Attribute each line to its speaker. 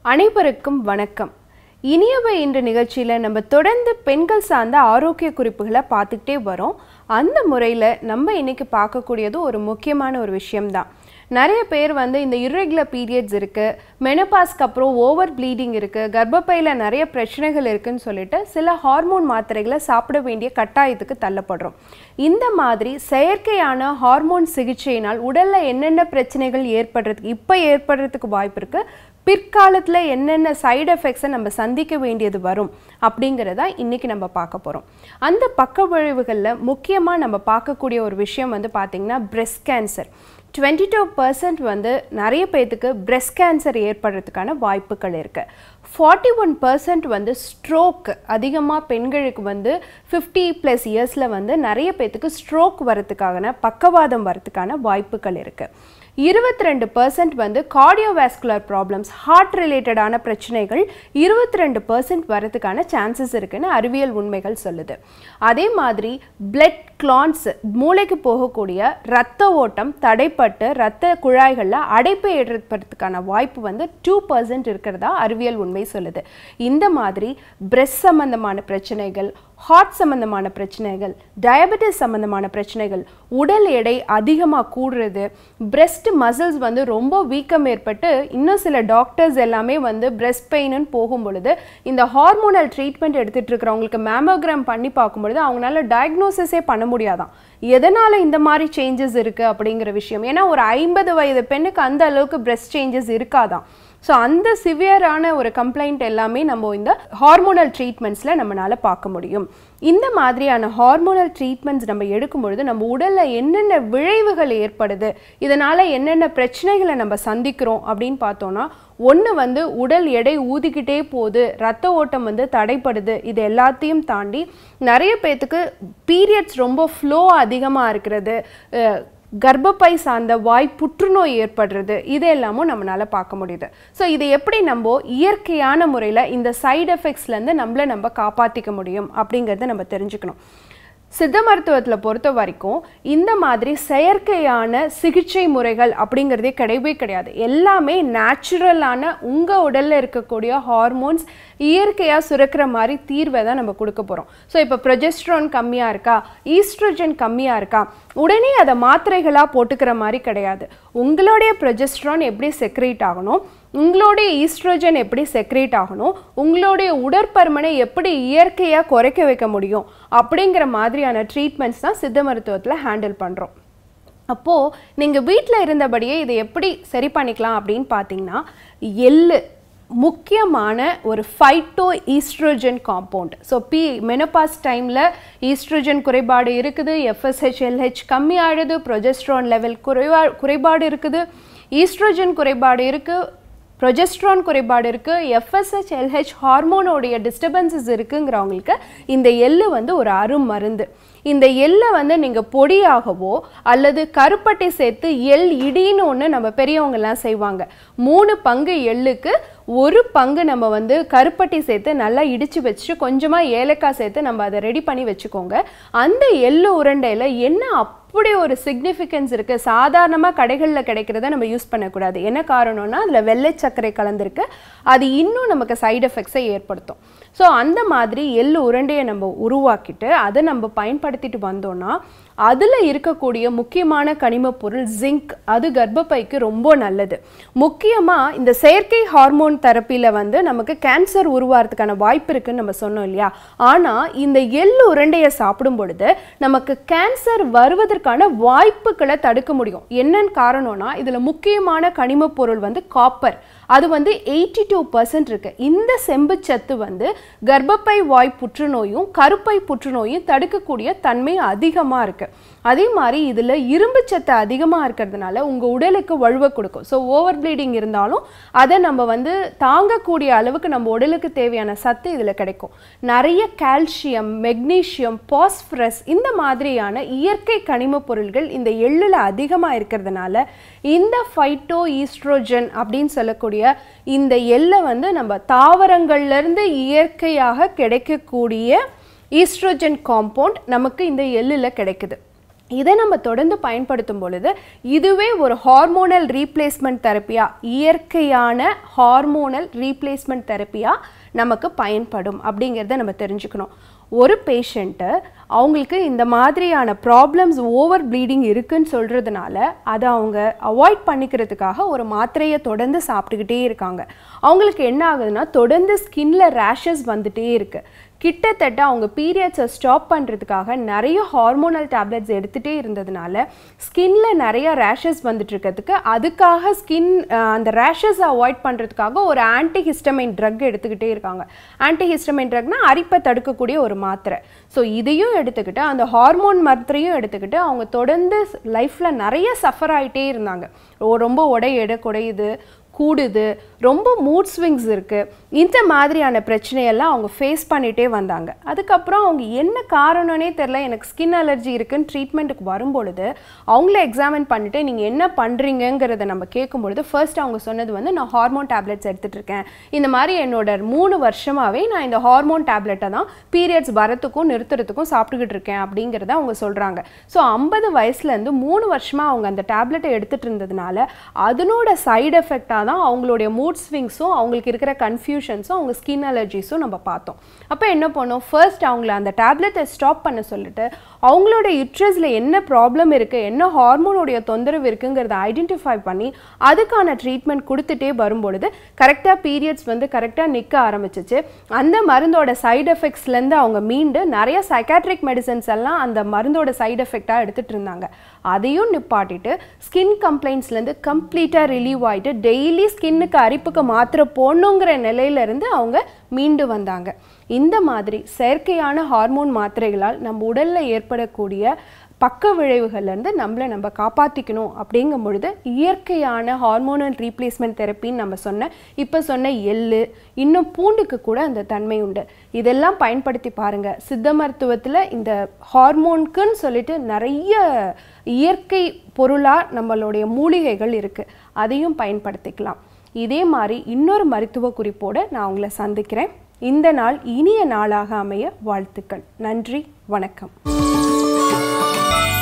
Speaker 1: அனைவருக்கும் வணக்கம் இனியவை என்ற நிகழ்ச்சியில் நம்ம தொடர்ந்து பெண்கள் சார்ந்த ஆரோக்கிய குறிப்புகளை பார்த்துக்கிட்டே வரோம் அந்த முறையில் நம்ம இன்னைக்கு பார்க்கக்கூடியது ஒரு முக்கியமான ஒரு விஷயம்தான் நிறைய பேர் வந்து இந்த irregular பீரியட்ஸ் இருக்குது மெனபாஸ்க்கு அப்புறம் ஓவர் ப்ளீடிங் இருக்குது கர்ப்பப்பையில் நிறைய பிரச்சனைகள் இருக்குன்னு சொல்லிட்டு சில ஹார்மோன் மாத்திரைகளை சாப்பிட வேண்டிய கட்டாயத்துக்கு தள்ளப்படுறோம் இந்த மாதிரி செயற்கையான ஹார்மோன் சிகிச்சையினால் உடலில் என்னென்ன பிரச்சனைகள் ஏற்படுறதுக்கு இப்போ ஏற்படுறதுக்கு வாய்ப்பு இருக்குது பிற்காலத்தில் என்னென்ன சைடு எஃபெக்ட்ஸை நம்ம சந்திக்க வேண்டியது வரும் அப்படிங்கிறத இன்னைக்கு நம்ம பார்க்க போகிறோம் அந்த பக்க விளைவுகளில் முக்கியமாக நம்ம பார்க்கக்கூடிய ஒரு விஷயம் வந்து பார்த்திங்கன்னா breast cancer twenty two percent வந்து நிறைய பேர்த்துக்கு breast கேன்சர் ஏற்படுறதுக்கான வாய்ப்புகள் இருக்குது ஃபார்ட்டி ஒன் பர்சன்ட் வந்து ஸ்ட்ரோக் அதிகமாக பெண்களுக்கு வந்து ஃபிஃப்டி ப்ளஸ் இயர்ஸில் வந்து நிறைய பேர்த்துக்கு ஸ்ட்ரோக் வரதுக்கான பக்கவாதம் வரதுக்கான வாய்ப்புகள் இருக்குது இருபத்தி ரெண்டு பர்சன்ட் வந்து கார்டியோவாஸ்குலர் ப்ராப்ளம்ஸ் ஹார்ட் ரிலேட்டடான பிரச்சனைகள் இருபத்தி ரெண்டு பர்சன்ட் வரதுக்கான சான்சஸ் இருக்குன்னு அறிவியல் உண்மைகள் சொல்லுது அதே மாதிரி பிளட் கிளான்ஸ் மூளைக்கு போகக்கூடிய இரத்த ஓட்டம் தடைப்பட்டு இரத்த குழாய்களில் அடைப்பை ஏற்படுறதுக்கான வாய்ப்பு வந்து டூ பர்சன்ட் இருக்கிறதா அறிவியல் உண்மை சொல்லுது இந்த மாதிரி பிரெஸ்ட் சம்பந்தமான பிரச்சனைகள் ஹார்ட் சம்பந்தமான பிரச்சனைகள் டயபெட்டிஸ் சம்பந்தமான பிரச்சனைகள் உடல் எடை அதிகமாக கூடுறது பிரெஸ்ட் மசில்ஸ் வந்து ரொம்ப வீக்கம் ஏற்பட்டு இன்னும் சில டாக்டர்ஸ் எல்லாமே வந்து பிரெஸ்ட் பெயின்னு போகும் பொழுது இந்த ஹார்மோனல் ட்ரீட்மெண்ட் எடுத்துட்டு இருக்கிறவங்களுக்கு மேமோகிராம் பண்ணி பார்க்கும் பொழுது அவங்களால டயக்னோசிஸே பண்ண முடியாதான் எதனால் இந்த மாதிரி சேஞ்சஸ் இருக்குது அப்படிங்கிற விஷயம் ஏன்னா ஒரு ஐம்பது வயது பெண்ணுக்கு அந்த அளவுக்கு பிரெஸ்ட் சேஞ்சஸ் இருக்காதான் ஸோ அந்த சிவியரான ஒரு கம்ப்ளைண்ட் எல்லாமே நம்ம இந்த ஹார்மோனல் ட்ரீட்மெண்ட்ஸில் நம்மளால் பார்க்க முடியும் இந்த மாதிரியான ஹார்மோனல் ட்ரீட்மெண்ட்ஸ் நம்ம எடுக்கும் பொழுது நம்ம உடலில் என்னென்ன விளைவுகள் ஏற்படுது இதனால் என்னென்ன பிரச்சனைகளை நம்ம சந்திக்கிறோம் அப்படின்னு பார்த்தோன்னா ஒன்று வந்து உடல் எடை ஊதிக்கிட்டே போகுது ரத்த ஓட்டம் வந்து தடைப்படுது இது எல்லாத்தையும் தாண்டி நிறைய பேர்த்துக்கு பீரியட்ஸ் ரொம்ப ஃப்ளோ அதிகமாக இருக்கிறது அஹ், கர்ப்பப்பை சார்ந்த வாய் புற்றுநோய் ஏற்படுறது இது எல்லாமும் நம்மளால் பார்க்க முடியுது ஸோ இதை எப்படி நம்ம இயற்கையான முறையில் இந்த சைடு எஃபெக்ட்ஸ்லேருந்து நம்மளை நம்ம காப்பாற்றிக்க முடியும் அப்படிங்கிறத நம்ம தெரிஞ்சுக்கணும் சித்த மருத்துவத்தில் பொறுத்த வரைக்கும் இந்த மாதிரி செயற்கையான சிகிச்சை முறைகள் அப்படிங்கிறதே கிடையவே கிடையாது எல்லாமே நேச்சுரலான உங்கள் உடலில் இருக்கக்கூடிய ஹார்மோன்ஸ் இயற்கையாக சுரக்கிற மாதிரி தீர்வை தான் நம்ம கொடுக்க போகிறோம் ஸோ இப்போ ப்ரொஜெஸ்ட்ரான் கம்மியாக இருக்கா ஈஸ்ட்ரோஜன் கம்மியாக இருக்கா உடனே அதை மாத்திரைகளாக போட்டுக்கிற மாதிரி கிடையாது உங்களுடைய ப்ரொஜெஸ்ட்ரான் எப்படி செக்ரேட் ஆகணும் உங்களுடைய ஈஸ்ட்ரோஜன் எப்படி செக்ரேட் ஆகணும் உங்களுடைய உடற்பருமனை எப்படி இயற்கையாக குறைக்க வைக்க முடியும் அப்படிங்கிற மாதிரியான ட்ரீட்மெண்ட்ஸ் தான் சித்த மருத்துவத்தில் ஹேண்டில் பண்ணுறோம் அப்போது நீங்கள் வீட்டில் இருந்தபடியே இதை எப்படி சரி பண்ணிக்கலாம் அப்படின்னு பார்த்தீங்கன்னா எள்ளு முக்கியமான ஒரு ஃபைட்டோ ஈஸ்ட்ரோஜன் காம்பவுண்ட் ஸோ பி மெனபாஸ் டைமில் ஈஸ்ட்ரோஜன் குறைபாடு இருக்குது எஃப்எஸ்ஹெச் எல்ஹெச் கம்மி ஆயிடுது ப்ரொஜெஸ்ட்ரான் லெவல் குறைவா குறைபாடு இருக்குது ஈஸ்ட்ரோஜன் குறைபாடு இருக்குது ப்ரொஜெஸ்ட்ரான் குறைபாடு இருக்குது எஃப்எஸ்ஹெச் எல்ஹெச் ஹார்மோனோடைய டிஸ்டர்பன்சஸ் இருக்குங்கிறவங்களுக்கு இந்த எள்ளு வந்து ஒரு அருமருந்து இந்த எள்ளை வந்து நீங்கள் பொடியாகவோ அல்லது கருப்பட்டை சேர்த்து எள் இடின்னு ஒன்று நம்ம பெரியவங்கெல்லாம் செய்வாங்க மூணு பங்கு எள்ளுக்கு ஒரு பங்கு நம்ம வந்து கருப்பட்டி சேர்த்து நல்லா இடித்து வச்சு கொஞ்சமாக ஏலக்காய் சேர்த்து நம்ம அதை ரெடி பண்ணி வச்சுக்கோங்க அந்த எள்ளு உருண்டையில் என்ன அப்படி ஒரு சிக்னிஃபிகன்ஸ் இருக்குது சாதாரணமாக கடைகளில் கிடைக்கிறத நம்ம யூஸ் பண்ணக்கூடாது என்ன காரணம்னா அதில் வெள்ளை சர்க்கரை கலந்துருக்கு அது இன்னும் நமக்கு சைடு எஃபெக்ட்ஸை ஏற்படுத்தும் ஸோ அந்த மாதிரி எள்ளு உருண்டையை நம்ம உருவாக்கிட்டு அதை நம்ம பயன்படுத்திட்டு வந்தோம்னா அதில் இருக்கக்கூடிய முக்கியமான கனிமப் பொருள் ஜிங்க் அது கர்ப்பப்பைக்கு ரொம்ப நல்லது முக்கியமாக இந்த செயற்கை ஹார்மோன் தெரப்பியில் வந்து நமக்கு கேன்சர் உருவாகிறதுக்கான வாய்ப்பு இருக்குன்னு நம்ம சொன்னோம் இல்லையா ஆனால் இந்த எள்ளு உருண்டையை சாப்பிடும் பொழுது நமக்கு கேன்சர் வருவதற்கான வாய்ப்புகளை தடுக்க முடியும் என்னன்னு காரணம்னா இதில் முக்கியமான கனிமப் பொருள் வந்து காப்பர் அது வந்து எயிட்டி டூ பர்சன்ட் இருக்கு இந்த செம்புச்சத்து வந்து கர்ப்பப்பை வாய் புற்றுநோயும் கருப்பை புற்றுநோயும் தடுக்கக்கூடிய தன்மை அதிகமாக இருக்கு அதே மாதிரி இதில் இரும்பு சத்து அதிகமாக இருக்கிறதுனால உங்கள் உடலுக்கு வலுவை கொடுக்கும் ஸோ ஓவர் ப்ளீடிங் இருந்தாலும் அதை நம்ம வந்து தாங்கக்கூடிய அளவுக்கு நம்ம உடலுக்கு தேவையான சத்து இதில் கிடைக்கும் நிறைய கால்சியம் மெக்னீஷியம் பாஸ்பரஸ் இந்த மாதிரியான இயற்கை கனிமப் பொருள்கள் இந்த எள்ளில் அதிகமாக இருக்கிறதுனால இந்த ஃபைட்டோ ஈஸ்ட்ரோஜன் அப்படின்னு சொல்லக்கூடிய இந்த எள்ளை வந்து நம்ம தாவரங்கள்லேருந்து இயற்கையாக கிடைக்கக்கூடிய ஈஸ்ட்ரோஜன் காம்பவுண்ட் நமக்கு இந்த எள்ளில் கிடைக்குது இதை நம்ம தொடர்ந்து பயன்படுத்தும் பொழுது இதுவே ஒரு ஹார்மோனல் ரீப்ளேஸ்மெண்ட் தெரப்பியா இயற்கையான ஹார்மோனல் ரீப்ளேஸ்மெண்ட் தெரப்பியா நமக்கு பயன்படும் அப்படிங்கிறத நம்ம தெரிஞ்சுக்கணும் ஒரு பேஷண்ட்டு அவங்களுக்கு இந்த மாதிரியான ப்ராப்ளம்ஸ் ஓவர் ப்ளீடிங் இருக்குன்னு சொல்கிறதுனால அதை அவங்க அவாய்ட் பண்ணிக்கிறதுக்காக ஒரு மாத்திரையை தொடர்ந்து சாப்பிட்டுக்கிட்டே இருக்காங்க அவங்களுக்கு என்ன ஆகுதுன்னா தொடர்ந்து ஸ்கின்ல ரேஷஸ் வந்துட்டே இருக்குது கிட்டத்தட்ட அவங்க பீரியட்ஸை ஸ்டாப் பண்ணுறதுக்காக நிறைய ஹார்மோனல் டேப்லெட்ஸ் எடுத்துகிட்டே இருந்ததுனால ஸ்கின்ல நிறைய ரேஷஸ் வந்துட்டு இருக்கிறதுக்கு அதுக்காக ஸ்கின் அந்த ரேஷஸை அவாய்ட் பண்ணுறதுக்காக ஒரு ஆன்டி ஹிஸ்டமைன் ட்ரக் எடுத்துக்கிட்டே இருக்காங்க ஆன்டி ஹிஸ்டமைன் ட்ரக்னா அரிப்பை தடுக்கக்கூடிய ஒரு மாத்திரை ஸோ இதையும் எடுத்துக்கிட்டு அந்த ஹார்மோன் மாத்திரையும் எடுத்துக்கிட்டு அவங்க தொடர்ந்து லைஃப்பில் நிறைய சஃபர் ஆகிட்டே இருந்தாங்க ஓ, ரொம்ப உடை எடை குறையுது கூடுது ரொம்ப மூட் ஸ்விங்ஸ் இருக்குது இந்த மாதிரியான பிரச்சனையெல்லாம் அவங்க ஃபேஸ் பண்ணிகிட்டே வந்தாங்க அதுக்கப்புறம் அவங்க என்ன காரணம்னே தெரில எனக்கு ஸ்கின் அலர்ஜி இருக்குன்னு ட்ரீட்மெண்ட்டுக்கு வரும்பொழுது அவங்கள எக்ஸாமின் பண்ணிவிட்டு நீங்கள் என்ன பண்ணுறீங்கங்கிறத நம்ம கேட்கும்பொழுது ஃபர்ஸ்ட் அவங்க சொன்னது வந்து நான் ஹார்மோன் டேப்லெட்ஸ் எடுத்துகிட்டு இருக்கேன் இந்த மாதிரி என்னோட மூணு வருஷமாகவே நான் இந்த ஹார்மோன் டேப்லெட்டை தான் பீரியட்ஸ் வரத்துக்கும் நிறுத்துறதுக்கும் சாப்பிட்டுக்கிட்டு இருக்கேன் அப்படிங்கிறத அவங்க சொல்கிறாங்க ஸோ ஐம்பது வயசுலேருந்து மூணு வருஷமாக அவங்க அந்த டேப்லெட்டை எடுத்துகிட்டு இருந்ததுனால அதனோட சைடு எஃபெக்டாக தான் அவங்களுடைய மூட் ஸ்விங்ஸும் அவங்களுக்கு இருக்கிற கன்ஃபியூஷன்ஸும் அவங்க ஸ்கின் அலர்ஜிஸும் நம்ம பார்த்தோம் அப்போ என்ன பண்ணோம் ஃபர்ஸ்ட் அவங்கள அந்த டேப்லெட்டை ஸ்டாப் பண்ண சொல்லிட்டு அவங்களோட யுட்ரஸில் என்ன ப்ராப்ளம் இருக்குது என்ன ஹார்மோனுடைய தொந்தரவு இருக்குங்கிறத ஐடென்டிஃபை பண்ணி அதுக்கான ட்ரீட்மெண்ட் கொடுத்துட்டே வரும்பொழுது கரெக்டாக பீரியட்ஸ் வந்து கரெக்டாக நிற்க ஆரம்பிச்சிச்சு அந்த மருந்தோட சைடு எஃபெக்ட்ஸ்லேருந்து அவங்க மீண்டு நிறைய சைக்காட்ரிக் மெடிசன்ஸ் எல்லாம் அந்த மருந்தோட சைடு எஃபெக்டாக எடுத்துகிட்டு இருந்தாங்க அதையும் நிப்பாட்டிட்டு ஸ்கின் கம்ப்ளைண்ட்ஸ்லேருந்து கம்ப்ளீட்டாக ரிலீவ் ஆகிட்டு டெய்லி ஸ்கின்னுக்கு அரிப்புக்கு மாத்திரை போடணுங்கிற நிலையிலேருந்து அவங்க மீண்டு வந்தாங்க இந்த மாதிரி செயற்கையான ஹார்மோன் மாத்திரைகளால் நம்ம உடலில் ஏற்படக்கூடிய பக்க விளைவுகள்லேருந்து நம்மளை நம்ம காப்பாற்றிக்கணும் அப்படிங்கும் பொழுது இயற்கையான ஹார்மோனல் ரீப்ளேஸ்மெண்ட் தெரப்பின்னு நம்ம சொன்ன இப்போ சொன்ன எள்ளு இன்னும் பூண்டுக்கு கூட அந்த தன்மை உண்டு இதெல்லாம் பயன்படுத்தி பாருங்கள் சித்த மருத்துவத்தில் இந்த ஹார்மோனுக்குன்னு சொல்லிட்டு நிறைய இயற்கை பொருளாக நம்மளுடைய மூலிகைகள் இருக்குது அதையும் பயன்படுத்திக்கலாம் இதே மாதிரி இன்னொரு மருத்துவ குறிப்போடு நான் உங்களை சந்திக்கிறேன் இந்த நாள் இனிய நாளாக அமைய வாழ்த்துக்கள் நன்றி வணக்கம்